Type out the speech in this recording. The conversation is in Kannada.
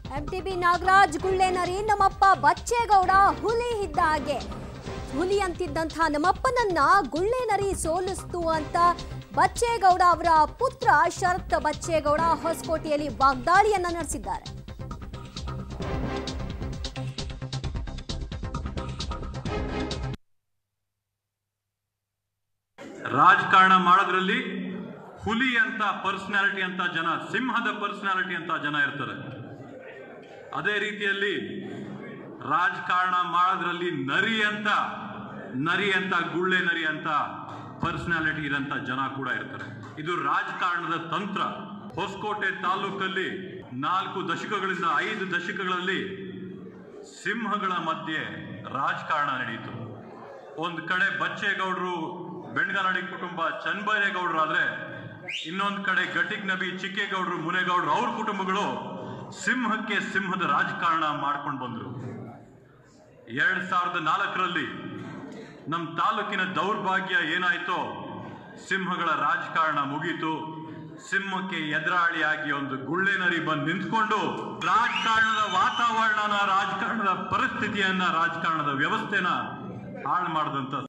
ಎಂಟಿಬಿ ನಾಗರಾಜ್ ಗುಳ್ಳೆನರಿ ನಮ್ಮಪ್ಪ ಬಚ್ಚೇಗೌಡ ಹುಲಿ ಇದ್ದ ಹಾಗೆ ಹುಲಿ ಅಂತಿದ್ದಂಥ ನಮ್ಮಪ್ಪನನ್ನ ಗುಳ್ಳೆನರಿ ಸೋಲಿಸ್ತು ಅಂತ ಬಚ್ಚೇಗೌಡ ಅವರ ಪುತ್ರ ಶರತ್ ಬಚ್ಚೇಗೌಡ ಹೊಸಕೋಟೆಯಲ್ಲಿ ವಾಗ್ದಾಳಿಯನ್ನ ನಡೆಸಿದ್ದಾರೆ ರಾಜಕಾರಣ ಮಾಡೋದ್ರಲ್ಲಿ ಹುಲಿ ಅಂತ ಪರ್ಸನಾಲಿಟಿ ಅಂತ ಜನ ಸಿಂಹದ ಪರ್ಸನಾಲಿಟಿ ಅಂತ ಜನ ಇರ್ತಾರೆ ಅದೇ ರೀತಿಯಲ್ಲಿ ರಾಜಕಾರಣ ಮಾಡೋದ್ರಲ್ಲಿ ನರಿ ಅಂತ ನರಿ ಅಂತ ಗುಳ್ಳೆ ನರಿ ಅಂತ ಪರ್ಸನಾಲಿಟಿ ಇರೋಂಥ ಜನ ಕೂಡ ಇರ್ತಾರೆ ಇದು ರಾಜಕಾರಣದ ತಂತ್ರ ಹೊಸಕೋಟೆ ತಾಲೂಕಲ್ಲಿ ನಾಲ್ಕು ದಶಕಗಳಿಂದ ಐದು ದಶಕಗಳಲ್ಲಿ ಸಿಂಹಗಳ ಮಧ್ಯೆ ರಾಜಕಾರಣ ನಡೆಯಿತು ಒಂದು ಕಡೆ ಬಚ್ಚೇಗೌಡರು ಬೆಣ್ಗನಡಿ ಕುಟುಂಬ ಚನ್ನಬೈರೇಗೌಡರು ಆದ್ರೆ ಇನ್ನೊಂದು ಕಡೆ ಗಟಿಕ್ ನಬಿ ಚಿಕ್ಕೇಗೌಡರು ಮುನೇಗೌಡರು ಅವ್ರ ಕುಟುಂಬಗಳು ಸಿಂಹಕ್ಕೆ ಸಿಂಹದ ರಾಜಕಾರಣ ಮಾಡ್ಕೊಂಡು ಬಂದ್ರು ಎರಡ್ ಸಾವಿರದ ನಾಲ್ಕರಲ್ಲಿ ನಮ್ಮ ತಾಲೂಕಿನ ದೌರ್ಭಾಗ್ಯ ಏನಾಯ್ತೋ ಸಿಂಹಗಳ ರಾಜಕಾರಣ ಮುಗೀತು ಸಿಂಹಕ್ಕೆ ಎದುರಾಳಿಯಾಗಿ ಒಂದು ಗುಳ್ಳೆ ನರಿ ಬಂದು ನಿಂತ್ಕೊಂಡು ರಾಜಕಾರಣದ ವಾತಾವರಣನ ರಾಜಕಾರಣದ ಪರಿಸ್ಥಿತಿಯನ್ನ ರಾಜಕಾರಣದ ವ್ಯವಸ್ಥೆನ ಹಾಳು ಮಾಡಿದಂತ